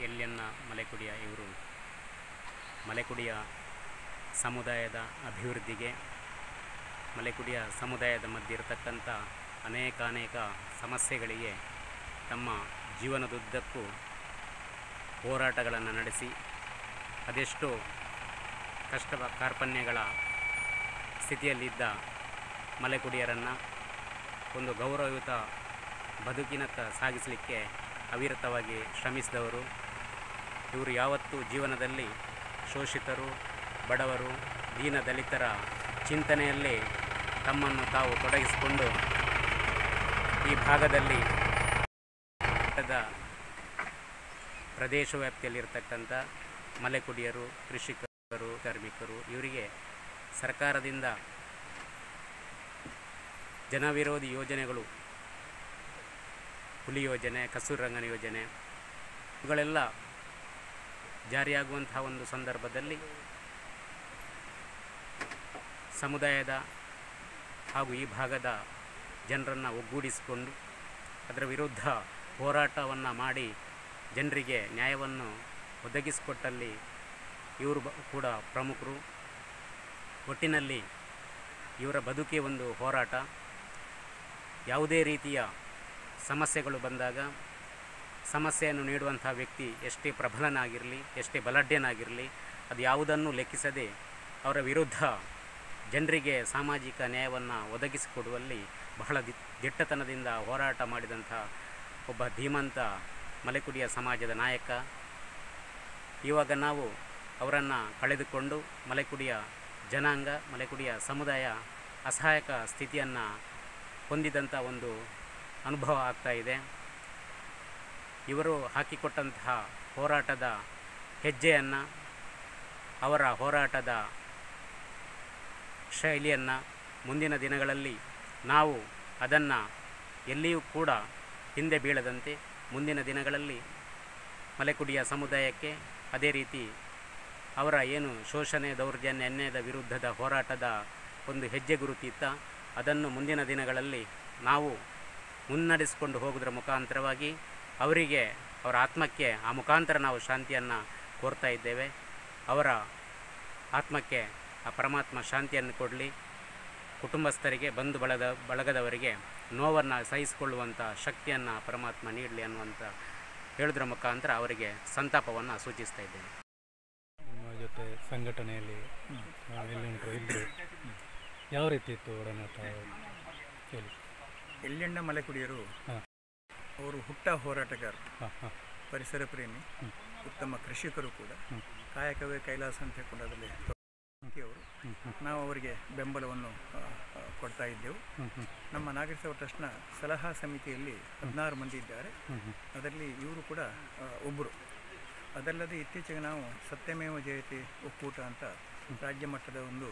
ಎಲ್ಯನ್ನ ಮಲೆಕುಡಿಯ ಇವರು ಮಲೆಕುಡಿಯ ಸಮುದಾಯದ ಅಭಿವೃದ್ಧಿಗೆ ಮಲೆಕುಡಿಯ ಸಮುದಾಯದ ಮಧ್ಯೆ ಇರತಕ್ಕಂಥ ಅನೇಕ ಅನೇಕ ಸಮಸ್ಯೆಗಳಿಗೆ ತಮ್ಮ ಜೀವನದುದ್ದಕ್ಕೂ ಹೋರಾಟಗಳನ್ನು ನಡೆಸಿ ಅದೆಷ್ಟೋ ಕಷ್ಟ ಕಾರ್ಪಣ್ಯಗಳ ಸ್ಥಿತಿಯಲ್ಲಿದ್ದ ಮಲೆಕುಡಿಯರನ್ನು ಒಂದು ಗೌರವಯುತ ಬದುಕಿನತ್ತ ಸಾಗಿಸಲಿಕ್ಕೆ ಅವಿರತವಾಗಿ ಶ್ರಮಿಸಿದವರು ಇವರು ಯಾವತ್ತೂ ಜೀವನದಲ್ಲಿ ಶೋಷಿತರು ಬಡವರು ದೀನ ದಲಿತರ ಚಿಂತನೆಯಲ್ಲಿ ತಮ್ಮನ್ನು ತಾವು ತೊಡಗಿಸಿಕೊಂಡು ಈ ಭಾಗದಲ್ಲಿ ಬೆಟ್ಟದ ಪ್ರದೇಶ ವ್ಯಾಪ್ತಿಯಲ್ಲಿರ್ತಕ್ಕಂಥ ಮಲೆಕುಡಿಯರು ಕೃಷಿಕರು ಕಾರ್ಮಿಕರು ಇವರಿಗೆ ಸರ್ಕಾರದಿಂದ ಜನವಿರೋಧಿ ಯೋಜನೆಗಳು ಹುಲಿ ಯೋಜನೆ ಕಸ್ತೂರಿ ರಂಗನ ಯೋಜನೆ ಇವುಗಳೆಲ್ಲ ಜಾರಿಯಾಗುವಂತಹ ಒಂದು ಸಂದರ್ಭದಲ್ಲಿ ಸಮುದಾಯದ ಹಾಗೂ ಈ ಭಾಗದ ಜನರನ್ನು ಒಗ್ಗೂಡಿಸಿಕೊಂಡು ಅದರ ವಿರುದ್ಧ ಹೋರಾಟವನ್ನು ಮಾಡಿ ಜನರಿಗೆ ನ್ಯಾಯವನ್ನು ಒದಗಿಸಿಕೊಟ್ಟಲ್ಲಿ ಇವರು ಬ- ಕೂಡ ಪ್ರಮುಖರು ಒಟ್ಟಿನಲ್ಲಿ ಇವರ ಬದುಕೇ ಒಂದು ಹೋರಾಟ ಯಾವುದೇ ರೀತಿಯ ಸಮಸ್ಯೆಗಳು ಬಂದಾಗ ಸಮಸ್ಯೆಯನ್ನು ನೀಡುವಂಥ ವ್ಯಕ್ತಿ ಎಷ್ಟೇ ಪ್ರಬಲನಾಗಿರಲಿ ಎಷ್ಟೇ ಬಲಾಢ್ಯನಾಗಿರಲಿ ಅದು ಯಾವುದನ್ನು ಲೆಕ್ಕಿಸದೆ ಅವರ ವಿರುದ್ಧ ಜನರಿಗೆ ಸಾಮಾಜಿಕ ನ್ಯಾಯವನ್ನು ಒದಗಿಸಿಕೊಡುವಲ್ಲಿ ಬಹಳ ದಿ ದಿಟ್ಟತನದಿಂದ ಹೋರಾಟ ಮಾಡಿದಂಥ ಒಬ್ಬ ಧೀಮಂತ ಮಲೆಕುಡಿಯ ಸಮಾಜದ ನಾಯಕ ಇವಾಗ ನಾವು ಅವರನ್ನು ಕಳೆದುಕೊಂಡು ಮಲೆಕುಡಿಯ ಜನಾಂಗ ಮಲೆಕುಡಿಯ ಸಮುದಾಯ ಅಸಹಾಯಕ ಸ್ಥಿತಿಯನ್ನು ಹೊಂದಿದಂಥ ಒಂದು ಅನುಭವ ಆಗ್ತಾ ಇದೆ ಇವರು ಹಾಕಿಕೊಟ್ಟಂತಹ ಹೋರಾಟದ ಹೆಜ್ಜೆಯನ್ನು ಅವರ ಹೋರಾಟದ ಶೈಲಿಯನ್ನು ಮುಂದಿನ ದಿನಗಳಲ್ಲಿ ನಾವು ಅದನ್ನು ಎಲ್ಲಿಯೂ ಕೂಡ ಹಿಂದೆ ಬೀಳದಂತೆ ಮುಂದಿನ ದಿನಗಳಲ್ಲಿ ಮಲೆಕುಡಿಯ ಸಮುದಾಯಕ್ಕೆ ಅದೇ ರೀತಿ ಅವರ ಏನು ಶೋಷಣೆ ದೌರ್ಜನ್ಯ ಅನ್ಯಾಯದ ವಿರುದ್ಧದ ಹೋರಾಟದ ಒಂದು ಹೆಜ್ಜೆ ಗುರುತಿತ್ತ ಅದನ್ನು ಮುಂದಿನ ದಿನಗಳಲ್ಲಿ ನಾವು ಮುನ್ನಡೆಸಿಕೊಂಡು ಹೋಗುವುದರ ಮುಖಾಂತರವಾಗಿ ಅವರಿಗೆ ಅವರ ಆತ್ಮಕ್ಕೆ ಆ ಮುಖಾಂತರ ನಾವು ಶಾಂತಿಯನ್ನು ಕೋರ್ತಾ ಇದ್ದೇವೆ ಅವರ ಆತ್ಮಕ್ಕೆ ಆ ಪರಮಾತ್ಮ ಶಾಂತಿಯನ್ನು ಕೊಡಲಿ ಕುಟುಂಬಸ್ಥರಿಗೆ ಬಂಧು ಬಳಗ ಬಳಗದವರಿಗೆ ನೋವನ್ನು ಸಹಿಸಿಕೊಳ್ಳುವಂಥ ಶಕ್ತಿಯನ್ನು ಪರಮಾತ್ಮ ನೀಡಲಿ ಅನ್ನುವಂಥ ಹೇಳೋದ್ರ ಮುಖಾಂತರ ಅವರಿಗೆ ಸಂತಾಪವನ್ನು ಸೂಚಿಸ್ತಾ ಇದ್ದೇನೆ ನಿಮ್ಮ ಜೊತೆ ಸಂಘಟನೆಯಲ್ಲಿ ಎಲ್ಲೆಂಟರು ಇದ್ದರು ಯಾವ ರೀತಿ ಇತ್ತು ಒಡನಾಟ ಹೇಳಿ ಎಳ್ಳೆಣ್ಣ ಮಲೆಕುಡಿಯರು ಹಾಂ ಅವರು ಹುಟ್ಟ ಹೋರಾಟಗಾರ ಹಾಂ ಹಾಂ ಪರಿಸರ ಪ್ರೇಮಿ ಹ್ಮ್. ಉತ್ತಮ ಕೃಷಿಕರು ಕೂಡ ಹ್ಮ್. ಕಾಯಕವೇ ಕೈಲಾಸ ಅಂತ ಹೇಳ್ಕೊಂಡು ಅದರಲ್ಲಿ ಅವರು ಹ್ಮ್ ಹ್ಮ್ ನಾವು ಅವರಿಗೆ ಬೆಂಬಲವನ್ನು ಆ, ಆ, ಕೊಡ್ತಾ ಇದ್ದೆವು ಹ್ಮ್ ಹ್ಮ್ ನಮ್ಮ ನಾಗರಿಕ ಸೇವಾ ಟ್ರಸ್ಟ್ನ ಸಲಹಾ ಸಮಿತಿಯಲ್ಲಿ ಹದಿನಾರು ಮಂದಿ ಇದ್ದಾರೆ ಹ್ಮ್ ಹ್ಮ್ ಅದರಲ್ಲಿ ಇವರು ಕೂಡ ಆ, ಒಬ್ಬರು ಅದಲ್ಲದೆ ಇತ್ತೀಚೆಗೆ ನಾವು ಸತ್ಯಮೇವ ಜಯತೆ ಒಕ್ಕೂಟ ಅಂತ ರಾಜ್ಯ ಮಟ್ಟದ ಒಂದು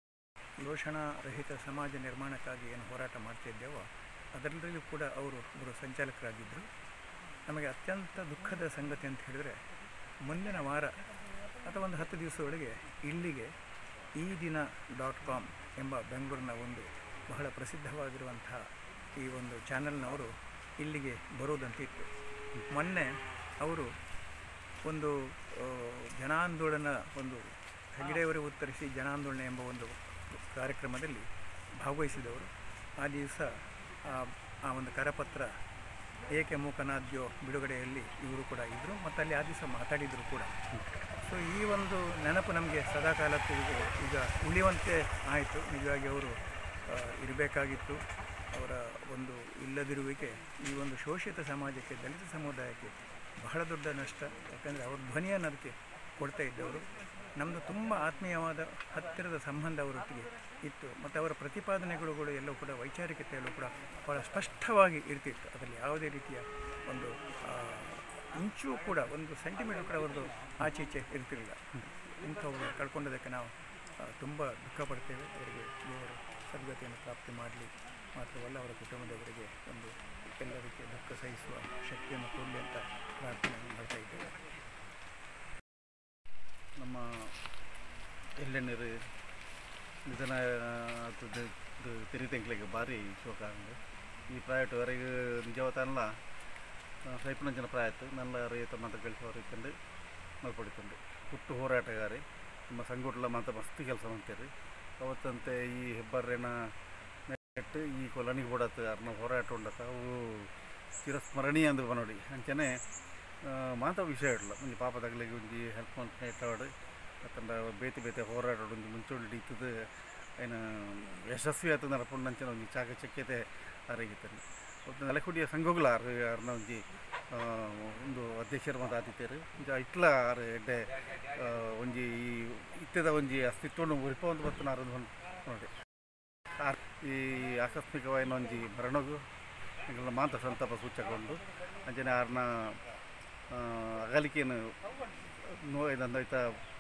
ಶೋಷಣಾ ರಹಿತ ಸಮಾಜ ನಿರ್ಮಾಣಕ್ಕಾಗಿ ಏನು ಹೋರಾಟ ಮಾಡ್ತಿದ್ದೇವೋ ಅದರಲ್ಲೂ ಕೂಡ ಅವರು ಒಬ್ಬರು ಸಂಚಾಲಕರಾಗಿದ್ದರು ನಮಗೆ ಅತ್ಯಂತ ದುಃಖದ ಸಂಗತಿ ಅಂತ ಹೇಳಿದರೆ ಮುಂದಿನ ವಾರ ಅಥವಾ ಒಂದು ಹತ್ತು ದಿವಸದೊಳಗೆ ಇಲ್ಲಿಗೆ ಈ ದಿನ ಡಾಟ್ ಕಾಮ್ ಎಂಬ ಬೆಂಗಳೂರಿನ ಒಂದು ಬಹಳ ಪ್ರಸಿದ್ಧವಾಗಿರುವಂತಹ ಈ ಒಂದು ಚಾನೆಲ್ನವರು ಇಲ್ಲಿಗೆ ಬರೋದಂತಿತ್ತು ಮೊನ್ನೆ ಅವರು ಒಂದು ಆ, ಜನಾಂದೋಲನ ಒಂದು ಹೆಗಡೆಯವರೇ ಉತ್ತರಿಸಿ ಜನಾಂದೋಲನ ಎಂಬ ಒಂದು ಕಾರ್ಯಕ್ರಮದಲ್ಲಿ ಭಾಗವಹಿಸಿದವರು ಆ ದಿವಸ ಆ- ಆ ಒಂದು ಕರಪತ್ರ ಏಕೆ ಮೂಕನಾದ್ಯೋ ಬಿಡುಗಡೆಯಲ್ಲಿ ಇವರು ಕೂಡ ಇದ್ದರು ಮತ್ತು ಅಲ್ಲಿ ಆ ದಿವಸ ಮಾತಾಡಿದರು ಕೂಡ ಸೊ ಈ ಒಂದು ನೆನಪು ನಮಗೆ ಸದಾಕಾಲಕ್ಕೂ ಈಗ ಈಗ ಉಳಿಯುವಂತೆ ಆಯಿತು ನಿಜವಾಗಿ ಅವರು ಇರಬೇಕಾಗಿತ್ತು ಅವರ ಒಂದು ಇಲ್ಲದಿರುವಿಕೆ ಈ ಒಂದು ಶೋಷಿತ ಸಮಾಜಕ್ಕೆ ದಲಿತ ಸಮುದಾಯಕ್ಕೆ ಬಹಳ ದೊಡ್ಡ ನಷ್ಟ ಯಾಕಂದರೆ ಅವ್ರ ಧ್ವನಿಯನ್ನು ಅದಕ್ಕೆ ಕೊಡ್ತಾ ಇದ್ದವರು ನಮ್ಮದು ತುಂಬ ಆತ್ಮೀಯವಾದ ಹತ್ತಿರದ ಸಂಬಂಧ ಅವರೊಟ್ಟಿಗೆ ಇತ್ತು ಮತ್ತು ಅವರ ಪ್ರತಿಪಾದನೆಗಳುಗಳು ಎಲ್ಲವೂ ಕೂಡ ವೈಚಾರಿಕತೆಯಲ್ಲೂ ಕೂಡ ಭಾಳ ಸ್ಪಷ್ಟವಾಗಿ ಇರ್ತಿತ್ತು ಅದರಲ್ಲಿ ಯಾವುದೇ ರೀತಿಯ ಒಂದು ಆ, ಇಂಚೂ ಕೂಡ ಒಂದು ಸೆಂಟಿಮೀಟರ್ ಕೂಡ ಅವ್ರದ್ದು ಆಚೆ ಈಚೆ ಇರ್ತಿರಲಿಲ್ಲ ಇಂಥವು ಕಳ್ಕೊಂಡದಕ್ಕೆ ನಾವು ತುಂಬ ದುಃಖ ಪಡ್ತೇವೆ ಅವರಿಗೆ ದೇವರು ಸದ್ಗತಿಯನ್ನು ಪ್ರಾಪ್ತಿ ಮಾಡಲಿ ಮಾತ್ರವಲ್ಲ ಅವರ ಕುಟುಂಬದವರಿಗೆ ಒಂದು ಎಲ್ಲ ರೀತಿಯ ದುಃಖ ಸಹಿಸುವ ಶಕ್ತಿಯನ್ನು ಕೊಡಲಿ ಅಂತ ಪ್ರಾರ್ಥನೆ ಮಾಡ್ತಾ ಇದ್ದೇವೆ ನಮ್ಮ ಎಲ್ಲೆಣ್ಣೀರು ನಿಧನ ಆಗ್ತದೆ ತಿರುಗಿ ತೆಂಕ್ಲಿಕ್ಕೆ ಭಾರಿ ಶೋಕ ಆಗಿದೆ ಈ ಪ್ರೈವೇಟ್ವರೆಗೆ ನಿಜವತ್ತಲ್ಲ ಸೈಪುನಂಚಿನ ಪ್ರಾಯತ್ತು ನನ್ನ ರೈತ ಮಾತ ಕೆಲಸ ಹೊರಕೊಂಡು ಮಲ್ಪಡಿಕೊಂಡು ಹುಟ್ಟು ಹೋರಾಟಗಾರಿ ನಮ್ಮ ಸಂಘಟಲ ಮಾತ ಮಸ್ತ್ ಕೆಲಸ ಮಾಡ್ತೀರಿ ಅವತ್ತಂತೆ ಈ ಹೆಬ್ಬರ್ರೆನ ನೆಟ್ಟು ಈ ಕೊಲನಿಗೆ ಬಿಡತ್ತೆ ಅರ್ನ ಹೋರಾಟ ಉಂಡತ್ತ ಅವು ಚಿರಸ್ಮರಣೀಯ ಅಂದು ನೋಡಿ ಅಂಚನೆ ಮಾತ ವಿಷಯ ಇಡಲ್ಲ ಒಂಜಿ ಪಾಪ ತಗಲಿಗೆ ಒಂಜಿ ಹೆಲ್ಪ್ ಮಾಡ್ಕೊಂಡು ಯಾಕಂದ ಬೇತೆ ಬೇತೆ ಹೋರಾಟ ಒಂಜಿ ಮುಂಚೂಣಿ ಇತ್ತದು ಏನು ಯಶಸ್ವಿ ಆಯ್ತು ನಡಪುಂಡು ಅಂಚನೆ ಒಂಜಿ ಚಾಕಚಕ್ಯತೆ ಅರಗಿತ್ತಾನೆ ಒಟ್ಟು ನೆಲಕುಡಿಯ ಸಂಘಗಳ ಆರು ಯಾರನ್ನ ಒಂಜಿ ಆ, ಒಂದು ಅಧ್ಯಕ್ಷರ ಮಾತು ಆದಿತ್ಯರು ಇಂಚ ಇಟ್ಲ ಆರು ಎಡ್ಡೆ ಆ, ಒಂಜಿ ಈ ಇತ್ತದ ಒಂಜಿ ಅಸ್ತಿತ್ವವನ್ನು ಉರಿಪ ಒಂದು ಬರ್ತನ ಆರು ನೋಡಿ ಆ- ಈ ಆಕಸ್ಮಿಕವಾಯಿನ ಒಂಜಿ ಮರಣಗೂ ಎಂಗಳ ಮಾತ ಸಂತಾಪ ಸೂಚಕೊಂಡು ಅಂಚನೆ ಆರ್ನ ಅಗಲಿಕೆಯನ್ನು ನೋ ಇದಂದ ಐತ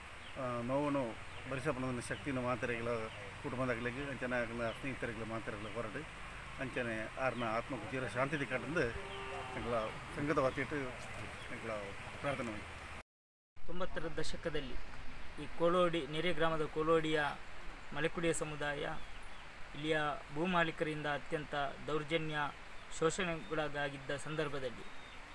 ನೋವನ್ನು ಭರಿಸಪಣದ ಶಕ್ತಿನ ಮಾತ್ರೆಗಳ ಕುಟುಂಬದಾಗಲಿಗೆ ಅಂಚನೆ ಆಗ್ಲ ಸ್ನೇಹಿತರುಗಳ ಮಾತ್ರೆಗಳ ಹೊರಡು ಅಂಚನೆ ಆರ್ನ ಆತ್ಮಕ್ಕೆ ಚಿರ ಶಾಂತಿ ಕಂಡು ಎಂಗಳ ಸಂಘದ ವತಿಟ್ಟು ಎಂಗಳ ಪ್ರಾರ್ಥನೆ ಮಾಡಿ ತೊಂಬತ್ತರ ದಶಕದಲ್ಲಿ ಈ ಕೋಲೋಡಿ ನೆರೆ ಗ್ರಾಮದ ಕೋಲೋಡಿಯ ಮಲೆಕುಡಿಯ ಸಮುದಾಯ ಇಲ್ಲಿಯ ಭೂಮಾಲೀಕರಿಂದ ಅತ್ಯಂತ ದೌರ್ಜನ್ಯ ಶೋಷಣೆಗೊಳಗಾಗಿದ್ದ ಸಂದರ್ಭದಲ್ಲಿ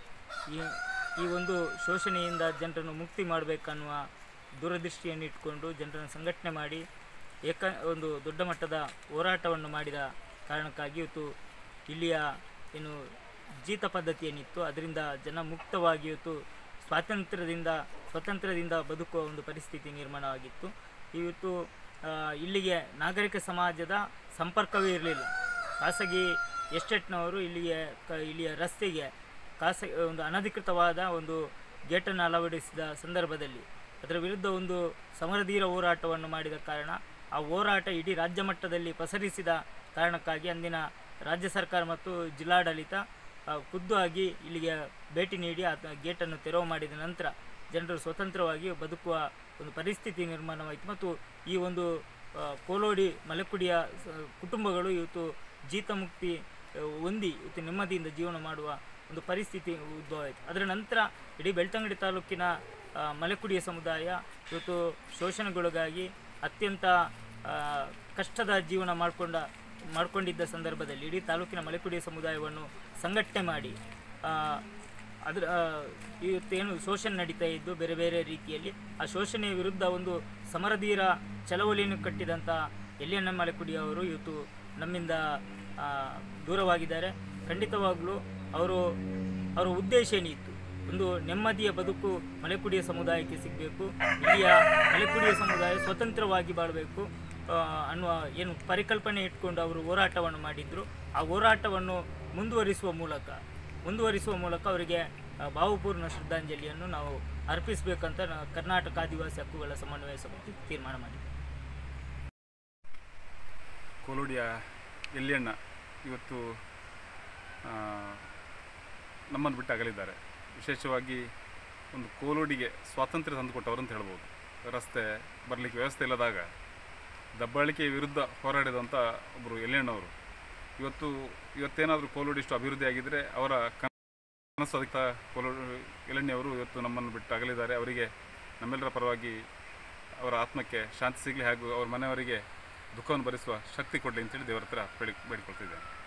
ಈ ಈ ಒಂದು ಶೋಷಣೆಯಿಂದ ಜನರನ್ನು ಮುಕ್ತಿ ಮಾಡಬೇಕನ್ನುವ ದೂರದೃಷ್ಟಿಯನ್ನು ಇಟ್ಕೊಂಡು ಜನರನ್ನು ಸಂಘಟನೆ ಮಾಡಿ ಏಕ ಒಂದು ದೊಡ್ಡ ಮಟ್ಟದ ಹೋರಾಟವನ್ನು ಮಾಡಿದ ಕಾರಣಕ್ಕಾಗಿ ಇವತ್ತು ಇಲ್ಲಿಯ ಏನು ಜೀತ ಪದ್ಧತಿ ಏನಿತ್ತು ಅದರಿಂದ ಜನ ಮುಕ್ತವಾಗಿ ಇವತ್ತು ಸ್ವಾತಂತ್ರ್ಯದಿಂದ ಸ್ವತಂತ್ರದಿಂದ ಬದುಕುವ ಒಂದು ಪರಿಸ್ಥಿತಿ ನಿರ್ಮಾಣವಾಗಿತ್ತು ಇವತ್ತು ಆ, ಇಲ್ಲಿಗೆ ನಾಗರಿಕ ಸಮಾಜದ ಸಂಪರ್ಕವೇ ಇರಲಿಲ್ಲ ಖಾಸಗಿ ಎಸ್ಟೇಟ್ನವರು ಇಲ್ಲಿಗೆ ಕ ಇಲ್ಲಿಯ ರಸ್ತೆಗೆ ಖಾಸ ಒಂದು ಅನಧಿಕೃತವಾದ ಒಂದು ಗೇಟನ್ನು ಅಳವಡಿಸಿದ ಸಂದರ್ಭದಲ್ಲಿ ಅದರ ವಿರುದ್ಧ ಒಂದು ಸಮರಧೀರ ಹೋರಾಟವನ್ನು ಮಾಡಿದ ಕಾರಣ ಆ ಹೋರಾಟ ಇಡೀ ರಾಜ್ಯ ಮಟ್ಟದಲ್ಲಿ ಪಸರಿಸಿದ ಕಾರಣಕ್ಕಾಗಿ ಅಂದಿನ ರಾಜ್ಯ ಸರ್ಕಾರ ಮತ್ತು ಜಿಲ್ಲಾಡಳಿತ ಆ, ಖುದ್ದಾಗಿ ಇಲ್ಲಿಗೆ ಭೇಟಿ ನೀಡಿ ಆ ಗೇಟನ್ನು ತೆರವು ಮಾಡಿದ ನಂತರ ಜನರು ಸ್ವತಂತ್ರವಾಗಿ ಬದುಕುವ ಒಂದು ಪರಿಸ್ಥಿತಿ ನಿರ್ಮಾಣವಾಯಿತು ಮತ್ತು ಈ ಒಂದು ಆ, ಕೋಲೋಡಿ ಮಲೆಕುಡಿಯ ಸ- ಕುಟುಂಬಗಳು ಇವತ್ತು ಜೀತಮುಕ್ತಿ ಆ, ಹೊಂದಿ ಇವತ್ತು ನೆಮ್ಮದಿಯಿಂದ ಜೀವನ ಮಾಡುವ ಒಂದು ಪರಿಸ್ಥಿತಿ ಉದ್ಭವ ಆಯಿತು ಅದರ ನಂತರ ಇಡೀ ಬೆಳ್ತಂಗಡಿ ತಾಲೂಕಿನ ಆ, ಮಲೆಕುಡಿಯ ಸಮುದಾಯ ಇವತ್ತು ಶೋಷಣೆಗೊಳಗಾಗಿ ಅತ್ಯಂತ ಆ, ಕಷ್ಟದ ಜೀವನ ಮಾಡಿಕೊಂಡ ಮಾಡಿಕೊಂಡಿದ್ದ ಸಂದರ್ಭದಲ್ಲಿ ಇಡೀ ತಾಲೂಕಿನ ಮಲೆಕುಡಿಯ ಸಮುದಾಯವನ್ನು ಸಂಘಟನೆ ಮಾಡಿ ಆ, ಅದರ ಆ, ಇವತ್ತೇನು ಶೋಷಣೆ ನಡೀತಾ ಇದ್ದು ಬೇರೆ ಬೇರೆ ರೀತಿಯಲ್ಲಿ ಆ ಶೋಷಣೆಯ ವಿರುದ್ಧ ಒಂದು ಸಮರಧೀರ ಚಳವಳಿಯನ್ನು ಕಟ್ಟಿದಂಥ ಎಲ್ಲಿಯನ್ನ ಮಲೆಕುಡಿ ಅವರು ಇವತ್ತು ನಮ್ಮಿಂದ ಆ, ದೂರವಾಗಿದ್ದಾರೆ ಖಂಡಿತವಾಗಲೂ ಅವರು ಅವರ ಉದ್ದೇಶ ಏನಿತ್ತು ಒಂದು ನೆಮ್ಮದಿಯ ಬದುಕು ಮಲೆಕುಡಿಯ ಸಮುದಾಯಕ್ಕೆ ಸಿಗಬೇಕು ಇಲ್ಲಿಯ ಮಲೆಕುಡಿಯ ಸಮುದಾಯ ಸ್ವತಂತ್ರವಾಗಿ ಬಾಳಬೇಕು ಆ, ಅನ್ನುವ ಏನು ಪರಿಕಲ್ಪನೆ ಇಟ್ಕೊಂಡು ಅವರು ಹೋರಾಟವನ್ನು ಮಾಡಿದ್ರು ಆ ಹೋರಾಟವನ್ನು ಮುಂದುವರಿಸುವ ಮೂಲಕ ಮುಂದುವರಿಸುವ ಮೂಲಕ ಅವರಿಗೆ ಆ, ಭಾವಪೂರ್ಣ ಶ್ರದ್ಧಾಂಜಲಿಯನ್ನು ನಾವು ಅರ್ಪಿಸಬೇಕಂತ ನಾ- ಕರ್ನಾಟಕ ಆದಿವಾಸಿ ಹಕ್ಕುಗಳ ಸಮನ್ವಯ ಸಮಿತಿ ತೀರ್ಮಾನ ಮಾಡಿದೆ ಕೋಲುಡಿಯ ಎಲ್ಲಿಯಣ್ಣ ಇವತ್ತು ಆ, ನಮ್ಮನ್ನು ಬಿಟ್ಟು ಅಗಲಿದ್ದಾರೆ ವಿಶೇಷವಾಗಿ ಒಂದು ಕೋಲುಡಿಗೆ ಸ್ವಾತಂತ್ರ್ಯ ತಂದುಕೊಟ್ಟವರು ಅಂತ ಹೇಳ್ಬೋದು ರಸ್ತೆ ಬರಲಿಕ್ಕೆ ವ್ಯವಸ್ಥೆ ಇಲ್ಲದಾಗ ದಬ್ಬಾಳಿಕೆ ವಿರುದ್ಧ ಹೋರಾಡಿದಂಥ ಒಬ್ಬರು ಎಲ್ಲಿಯಣ್ಣವರು ಇವತ್ತು ಇವತ್ತೇನಾದರೂ ಕೋಲುಡಿ ಇಷ್ಟು ಅಭಿವೃದ್ಧಿ ಆಗಿದ್ದರೆ ಅವರ ಕನಸು ಅದಕ್ಕೆ ಕೋಲು ಎಲೆಣ್ಣಿಯವರು ಇವತ್ತು ನಮ್ಮನ್ನು ಬಿಟ್ಟು ಅಗಲಿದ್ದಾರೆ ಅವರಿಗೆ ನಮ್ಮೆಲ್ಲರ ಪರವಾಗಿ ಅವರ ಆತ್ಮಕ್ಕೆ ಶಾಂತಿ ಸಿಗಲಿ ಹಾಗೂ ಅವ್ರ ಮನೆಯವರಿಗೆ ದುಃಖವನ್ನು ಭರಿಸುವ ಶಕ್ತಿ ಕೊಡಲಿ ಅಂತೇಳಿ ದೇವರ ಹತ್ರ ಬೇಡಿ ಬೇಡಿಕೊಳ್ತಿದ್ದೇನೆ